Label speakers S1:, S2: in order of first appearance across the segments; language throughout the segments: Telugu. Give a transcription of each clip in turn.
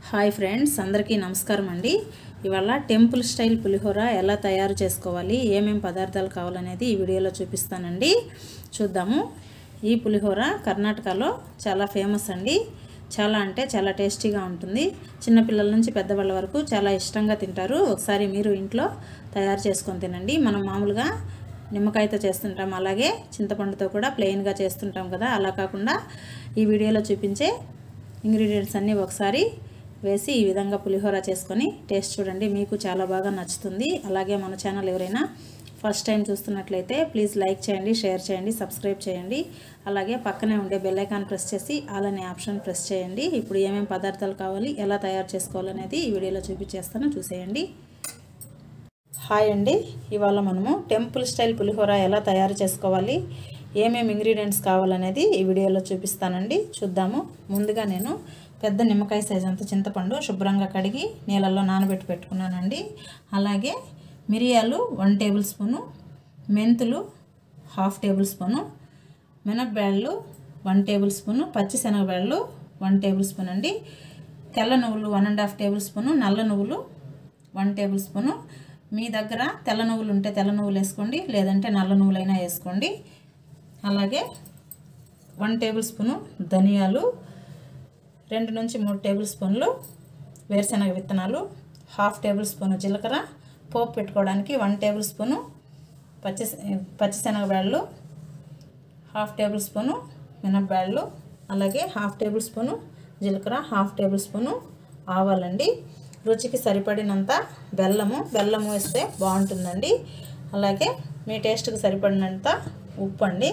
S1: హాయ్ ఫ్రెండ్స్ అందరికీ నమస్కారం అండి ఇవాళ టెంపుల్ స్టైల్ పులిహోర ఎలా తయారు చేసుకోవాలి ఏమేం పదార్థాలు కావాలనేది ఈ వీడియోలో చూపిస్తానండి చూద్దాము ఈ పులిహోర కర్ణాటకలో చాలా ఫేమస్ అండి చాలా అంటే చాలా టేస్టీగా ఉంటుంది చిన్నపిల్లల నుంచి పెద్దవాళ్ళ వరకు చాలా ఇష్టంగా తింటారు ఒకసారి మీరు ఇంట్లో తయారు చేసుకొని తినండి మనం మామూలుగా నిమ్మకాయతో చేస్తుంటాం అలాగే చింతపండుతో కూడా ప్లెయిన్గా చేస్తుంటాం కదా అలా కాకుండా ఈ వీడియోలో చూపించే ఇంగ్రీడియంట్స్ అన్నీ ఒకసారి వేసి ఈ విధంగా పులిహోర చేసుకొని టేస్ట్ చూడండి మీకు చాలా బాగా నచ్చుతుంది అలాగే మన ఛానల్ ఎవరైనా ఫస్ట్ టైం చూస్తున్నట్లయితే ప్లీజ్ లైక్ చేయండి షేర్ చేయండి సబ్స్క్రైబ్ చేయండి అలాగే పక్కనే ఉండే బెల్ ఐకాన్ ప్రెస్ చేసి ఆల్ అనే ఆప్షన్ ప్రెస్ చేయండి ఇప్పుడు ఏమేమి పదార్థాలు కావాలి ఎలా తయారు చేసుకోవాలనేది ఈ వీడియోలో చూపించేస్తాను చూసేయండి హాయ్ అండి ఇవాళ మనము టెంపుల్ స్టైల్ పులిహోర ఎలా తయారు చేసుకోవాలి ఏమేమి ఇంగ్రీడియంట్స్ కావాలనేది ఈ వీడియోలో చూపిస్తానండి చూద్దాము ముందుగా నేను పెద్ద నిమ్మకాయ సైజ్ అంత చింతపండు శుభ్రంగా కడిగి నీళ్ళల్లో నానబెట్టి పెట్టుకున్నానండి అలాగే మిరియాలు వన్ టేబుల్ స్పూను మెంతులు హాఫ్ టేబుల్ స్పూను మినప్పాళ్ళు వన్ టేబుల్ స్పూను పచ్చిశనగపాళ్ళు వన్ టేబుల్ స్పూన్ అండి తెల్ల నువ్వులు one and half tablespoon నల్ల నువ్వులు వన్ టేబుల్ స్పూను మీ దగ్గర తెల్ల నువ్వులు ఉంటే తెల్ల నువ్వులు వేసుకోండి లేదంటే నల్ల నువ్వులైనా వేసుకోండి అలాగే వన్ టేబుల్ స్పూను ధనియాలు రెండు నుంచి మూడు టేబుల్ స్పూన్లు వేరుశనగ విత్తనాలు హాఫ్ టేబుల్ స్పూను జీలకర్ర పోపు పెట్టుకోవడానికి వన్ టేబుల్ స్పూను పచ్చి పచ్చిశనగబ్యాళ్ళు హాఫ్ టేబుల్ స్పూను మినప్పాళ్ళు అలాగే హాఫ్ టేబుల్ స్పూను జీలకర్ర హాఫ్ టేబుల్ స్పూను ఆవాలండి రుచికి సరిపడినంత బెల్లము బెల్లము వేస్తే బాగుంటుందండి అలాగే మీ టేస్ట్కి సరిపడినంత ఉప్పు అండి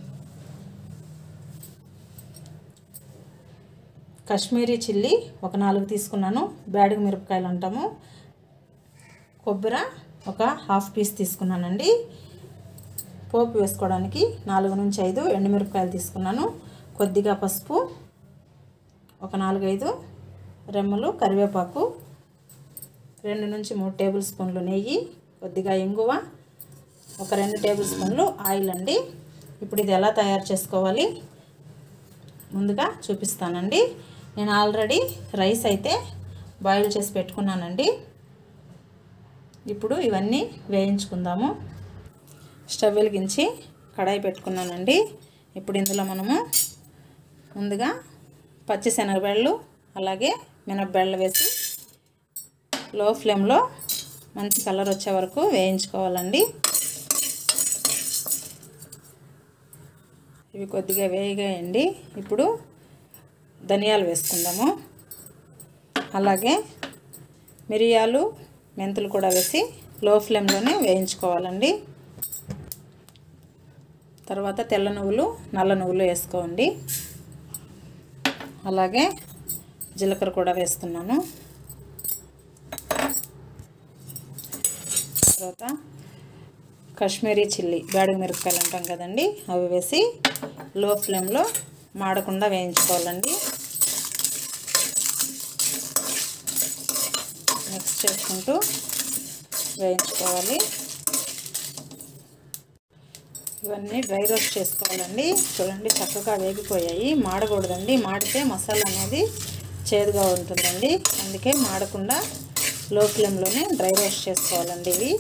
S1: కాశ్మీరీ చిల్లీ ఒక నాలుగు తీసుకున్నాను బ్యాడిగ మిరపకాయలు అంటాము కొబ్బరి ఒక హాఫ్ పీస్ తీసుకున్నానండి పోపు వేసుకోవడానికి నాలుగు నుంచి ఐదు ఎండుమిరపకాయలు తీసుకున్నాను కొద్దిగా పసుపు ఒక నాలుగైదు రెమ్మలు కరివేపాకు రెండు నుంచి మూడు టేబుల్ స్పూన్లు నెయ్యి కొద్దిగా ఇంగువ ఒక రెండు టేబుల్ స్పూన్లు ఆయిల్ అండి ఇప్పుడు ఇది ఎలా తయారు చేసుకోవాలి ముందుగా చూపిస్తానండి నేను ఆల్రెడీ రైస్ అయితే బాయిల్ చేసి పెట్టుకున్నానండి ఇప్పుడు ఇవన్నీ వేయించుకుందాము స్టవ్ వెలిగించి కడాయి పెట్టుకున్నానండి ఇప్పుడు ఇందులో మనము ముందుగా పచ్చి శనగబెళ్ళు అలాగే మినపబెళ్ళు వేసి లో ఫ్లేమ్లో మంచి కలర్ వచ్చే వరకు వేయించుకోవాలండి ఇవి కొద్దిగా వేయగాయండి ఇప్పుడు ధనియాలు వేసుకుందాము అలాగే మిరియాలు మెంతులు కూడా వేసి లో ఫ్లేమ్లోనే వేయించుకోవాలండి తర్వాత తెల్ల నువ్వులు నల్ల నువ్వులు వేసుకోండి అలాగే జీలకర్ర కూడా వేస్తున్నాను తర్వాత కాశ్మీరీ చిల్లీ గాడిగ మిరపకాయలు అంటాం కదండి అవి వేసి లో ఫ్లేమ్లో మాడకుండా వేయించుకోవాలండి మిక్స్ చేసుకుంటూ వేయించుకోవాలి ఇవన్నీ డ్రై రోస్ట్ చేసుకోవాలండి చూడండి చక్కగా వేగిపోయాయి మాడకూడదండి మాడితే మసాలా అనేది చేదుగా ఉంటుందండి అందుకే మాడకుండా లో ఫ్లేమ్లోనే డ్రై రోస్ట్ చేసుకోవాలండి ఇవి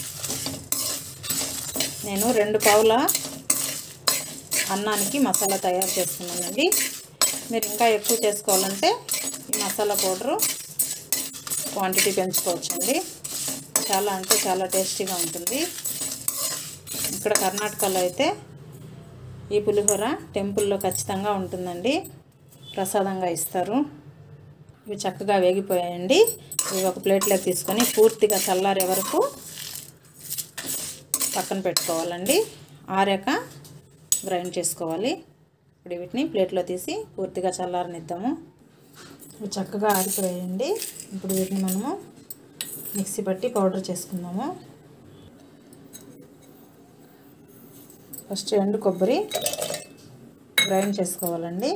S1: నేను రెండు పావుల అన్నానికి మసాలా తయారు చేస్తున్నానండి మీరు ఇంకా ఎక్కువ చేసుకోవాలంటే ఈ మసాలా పౌడరు క్వాంటిటీ పెంచుకోవచ్చండి చాలా అంటే చాలా టేస్టీగా ఉంటుంది ఇక్కడ కర్ణాటకలో అయితే ఈ పులిహోర టెంపుల్లో ఖచ్చితంగా ఉంటుందండి ప్రసాదంగా ఇస్తారు ఇవి చక్కగా వేగిపోయాయండి ఇవి ఒక ప్లేట్లోకి తీసుకొని పూర్తిగా చల్లారే వరకు పక్కన పెట్టుకోవాలండి ఆరాక గ్రైండ్ చేసుకోవాలి ఇప్పుడు వీటిని ప్లేట్లో తీసి పూర్తిగా చల్లారనిద్దాము ఇవి చక్కగా ఆరిపోయాయండి ఇప్పుడు వీటిని మనము మిక్సీ పట్టి పౌడర్ చేసుకుందాము ఫస్ట్ ఎండు కొబ్బరి గ్రైండ్ చేసుకోవాలండి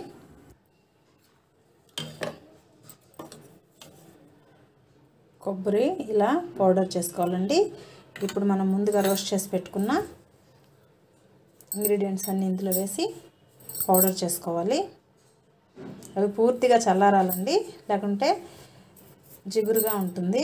S1: కొబ్బరి ఇలా పౌడర్ చేసుకోవాలండి ఇప్పుడు మనం ముందుగా రోస్ట్ చేసి పెట్టుకున్న ఇంగ్రీడియంట్స్ అన్నీ ఇందులో వేసి పౌడర్ చేసుకోవాలి అవి పూర్తిగా చల్లారాలండి లేకుంటే జిగురుగా ఉంటుంది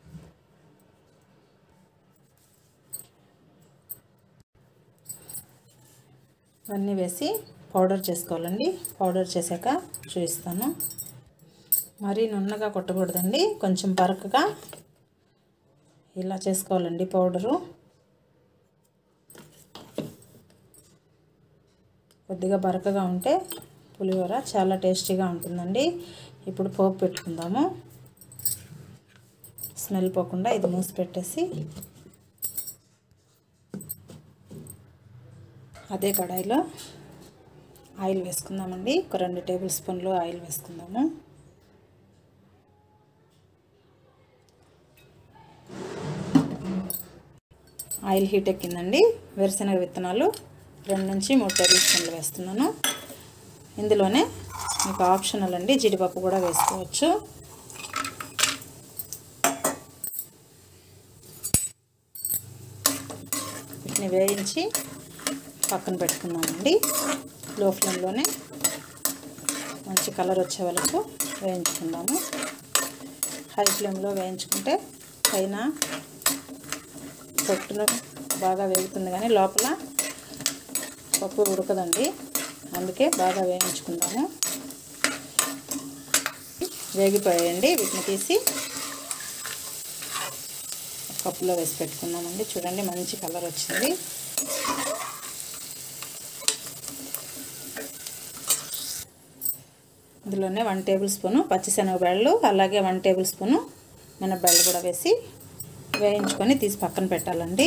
S1: ఇవన్నీ వేసి పౌడర్ చేసుకోవాలండి పౌడర్ చేశాక చూపిస్తాను మరీ నున్నగా కొట్టకూడదండి కొంచెం బరకగా ఇలా చేసుకోవాలండి పౌడరు కొద్దిగా బరకగా ఉంటే పులిహోర చాలా టేస్టీగా ఉంటుందండి ఇప్పుడు పోపు పెట్టుకుందాము స్మెల్ పోకుండా ఇది మూసి పెట్టేసి అదే కడాయిలో ఆయిల్ వేసుకుందామండి ఒక రెండు టేబుల్ స్పూన్లు ఆయిల్ వేసుకుందాము ఆయిల్ హీట్ ఎక్కిందండి వేరుశనగ విత్తనాలు రెండు నుంచి మూడు టేబుల్ స్పూన్లు వేస్తున్నాను ఇందులోనే మీకు ఆప్షనల్ అండి జీడిపప్పు కూడా వేసుకోవచ్చు వీటిని వేయించి పక్కన పెట్టుకుందామండి లో ఫ్లేమ్లోనే మంచి కలర్ వచ్చే వరకు వేయించుకుందాము హై ఫ్లేమ్లో వేయించుకుంటే పైన పొట్టును బాగా వేగుతుంది కానీ లోపల పప్పు ఉడకదండి అందుకే బాగా వేయించుకుందాము వేగిపోయాయండి వీటిని తీసి కప్పులో వేసి పెట్టుకుందామండి చూడండి మంచి కలర్ వచ్చింది ఇందులోనే వన్ టేబుల్ స్పూను పచ్చిశనగబెళ్ళు అలాగే వన్ టేబుల్ స్పూను మినపబెళ్ళు కూడా వేసి వేయించుకొని తీసి పక్కన పెట్టాలండి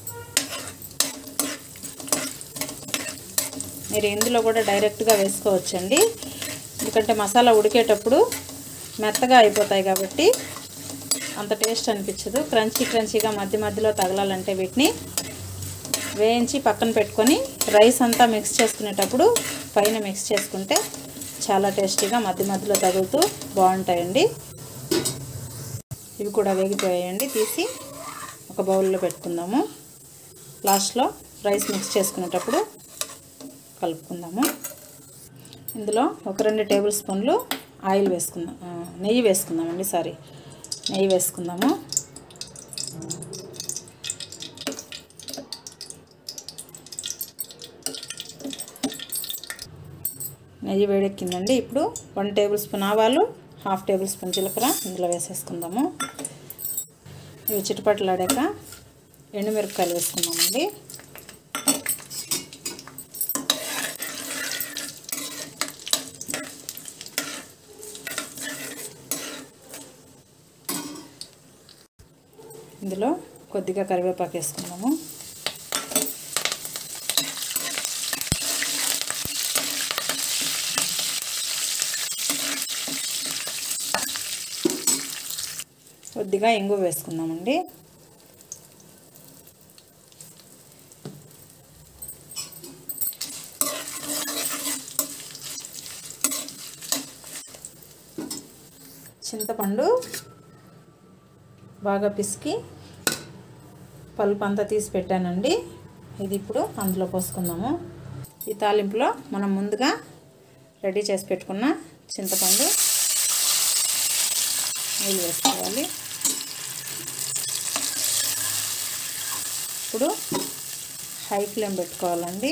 S1: మీరు ఇందులో కూడా డైరెక్ట్గా వేసుకోవచ్చండి ఎందుకంటే మసాలా ఉడికేటప్పుడు మెత్తగా అయిపోతాయి కాబట్టి అంత టేస్ట్ అనిపించదు క్రంచీ క్రంచీగా మధ్య మధ్యలో తగలాలంటే వీటిని వేయించి పక్కన పెట్టుకొని రైస్ అంతా మిక్స్ చేసుకునేటప్పుడు పైన మిక్స్ చేసుకుంటే చాలా టేస్టీగా మధ్య మధ్యలో తగులుతూ బాగుంటాయండి ఇవి కూడా వేగిపోయాయండి తీసి ఒక బౌల్లో పెట్టుకుందాము లాస్ట్లో రైస్ మిక్స్ చేసుకునేటప్పుడు కలుపుకుందాము ఇందులో ఒక రెండు టేబుల్ స్పూన్లు ఆయిల్ వేసుకుందాం ఆ, నెయ్యి వేసుకుందామండి సారీ నెయ్యి వేసుకుందాము నెయ్యి వేడెక్కిందండి ఇప్పుడు వన్ టేబుల్ స్పూన్ ఆవాలు హాఫ్ టేబుల్ స్పూన్ జీలకర్ర ఇందులో వేసేసుకుందాము ఇవి చిటపట్లాడాక ఎండుమిరపకాయలు వేసుకుందామండి ఇందులో కొద్దిగా కరివేపాకు వేసుకుందాము కొద్దిగా ఇంగు వేసుకుందామండి చింతపండు బాగా పిసికి పలుపు అంతా తీసి పెట్టానండి ఇది ఇప్పుడు అందులో పోసుకుందాము ఈ తాలింపులో మనం ముందుగా రెడీ చేసి పెట్టుకున్న చింతపండు నీళ్ళు వేసుకోవాలి ఇప్పుడు హై ఫ్లేమ్ పెట్టుకోవాలండి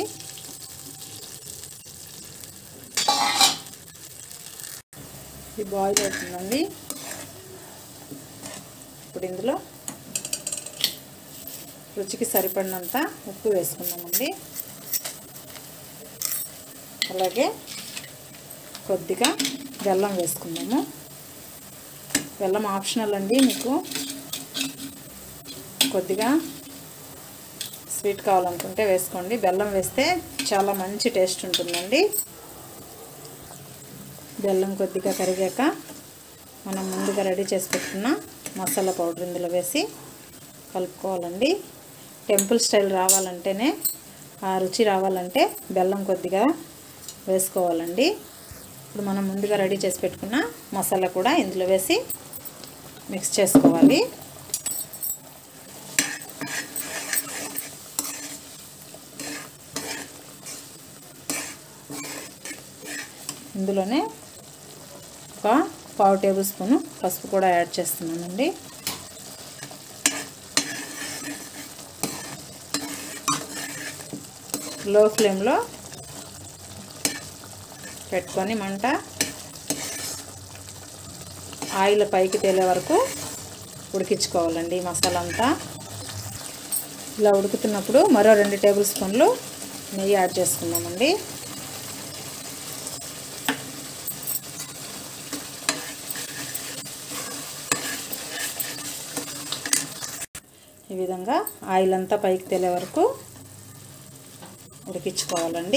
S1: ఇది బాయిల్ అవుతుందండి ఇప్పుడు ఇందులో రుచికి సరిపడినంత ఉప్పు వేసుకుందామండి అలాగే కొద్దిగా బెల్లం వేసుకుందాము బెల్లం ఆప్షనల్ అండి మీకు కొద్దిగా స్వీట్ కావాలనుకుంటే వేసుకోండి బెల్లం వేస్తే చాలా మంచి టేస్ట్ ఉంటుందండి బెల్లం కొద్దిగా కరిగాక మనం ముందుగా రెడీ చేసి పెట్టుకున్న మసాలా పౌడర్ ఇందులో వేసి కలుపుకోవాలండి టెంపుల్ స్టైల్ రావాలంటేనే ఆ రుచి రావాలంటే బెల్లం కొద్దిగా వేసుకోవాలండి ఇప్పుడు మనం ముందుగా రెడీ చేసి పెట్టుకున్న మసాలా కూడా ఇందులో వేసి మిక్స్ చేసుకోవాలి ఇందులోనే ఒక పావు టేబుల్ స్పూను పసుపు కూడా యాడ్ చేస్తున్నానండి లో ఫ్లేమ్లో పెట్టుకొని మంట ఆయిల్ పైకి తేలే వరకు ఉడికించుకోవాలండి ఈ మసాలా అంతా ఇలా ఉడుకుతున్నప్పుడు మరో రెండు టేబుల్ స్పూన్లు నెయ్యి యాడ్ చేసుకుందామండి ఈ విధంగా ఆయిల్ అంతా పైకి తేలే వరకు ఉడికించుకోవాలండి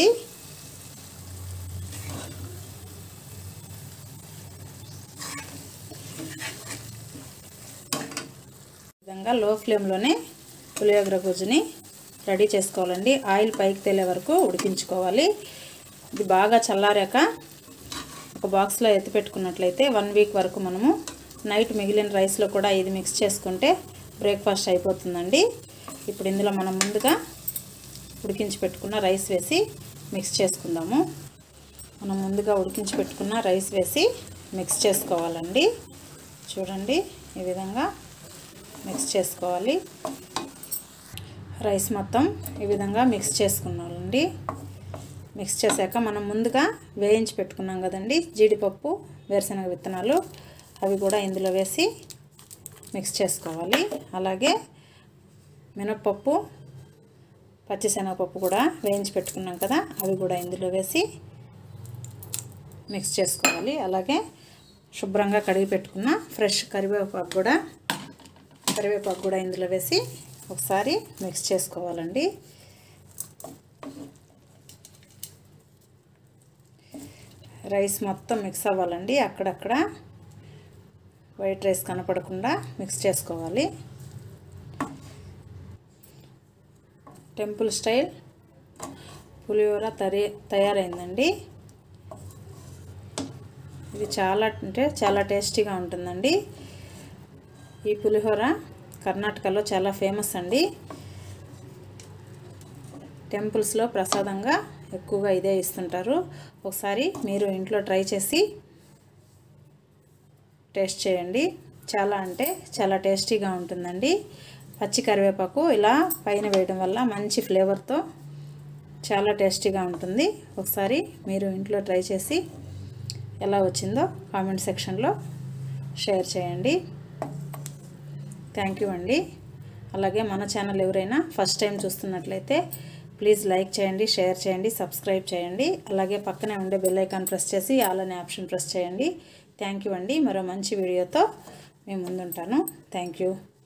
S1: విధంగా లో ఫ్లేమ్లోనే పులియోగర గుజ్జుని రెడీ చేసుకోవాలండి ఆయిల్ పైకి తేలే వరకు ఉడికించుకోవాలి ఇది బాగా చల్లారాక ఒక బాక్స్లో ఎత్తి పెట్టుకున్నట్లయితే వన్ వీక్ వరకు మనము నైట్ మిగిలిన రైస్లో కూడా ఇది మిక్స్ చేసుకుంటే బ్రేక్ఫాస్ట్ అయిపోతుందండి ఇప్పుడు ఇందులో మనం ముందుగా ఉడికించి పెట్టుకున్న రైస్ వేసి మిక్స్ చేసుకుందాము మనం ముందుగా ఉడికించి పెట్టుకున్న రైస్ వేసి మిక్స్ చేసుకోవాలండి చూడండి ఈ విధంగా మిక్స్ చేసుకోవాలి రైస్ మొత్తం ఈ విధంగా మిక్స్ చేసుకున్నామండి మిక్స్ చేశాక మనం ముందుగా వేయించి పెట్టుకున్నాం కదండి జీడిపప్పు వేరుశనగ విత్తనాలు అవి కూడా ఇందులో వేసి మిక్స్ చేసుకోవాలి అలాగే మినప్పప్పు పచ్చిశనగపప్పు కూడా వేయించి పెట్టుకున్నాం కదా అవి కూడా ఇందులో వేసి మిక్స్ చేసుకోవాలి అలాగే శుభ్రంగా కడిగి పెట్టుకున్న ఫ్రెష్ కరివేపాకు కూడా కరివేపాకు కూడా ఇందులో వేసి ఒకసారి మిక్స్ చేసుకోవాలండి రైస్ మొత్తం మిక్స్ అవ్వాలండి అక్కడక్కడ వైట్ రైస్ కనపడకుండా మిక్స్ చేసుకోవాలి టెంపుల్ స్టైల్ పులిహోర తరి తయారైందండి ఇది చాలా అంటే చాలా టేస్టీగా ఉంటుందండి ఈ పులిహోర కర్ణాటకలో చాలా ఫేమస్ అండి టెంపుల్స్లో ప్రసాదంగా ఎక్కువగా ఇదే ఇస్తుంటారు ఒకసారి మీరు ఇంట్లో ట్రై చేసి టేస్ట్ చేయండి చాలా అంటే చాలా టేస్టీగా ఉంటుందండి పచ్చి కరివేపాకు ఇలా పైన వేయడం వల్ల మంచి ఫ్లేవర్తో చాలా టేస్టీగా ఉంటుంది ఒకసారి మీరు ఇంట్లో ట్రై చేసి ఎలా వచ్చిందో కామెంట్ సెక్షన్లో షేర్ చేయండి థ్యాంక్ యూ అండి అలాగే మన ఛానల్ ఎవరైనా ఫస్ట్ టైం చూస్తున్నట్లయితే ప్లీజ్ లైక్ చేయండి షేర్ చేయండి సబ్స్క్రైబ్ చేయండి అలాగే పక్కనే ఉండే బెల్ ఐకాన్ ప్రెస్ చేసి ఆల్ అనే ఆప్షన్ ప్రెస్ చేయండి థ్యాంక్ యూ అండి మరో మంచి వీడియోతో మేము ముందుంటాను థ్యాంక్ యూ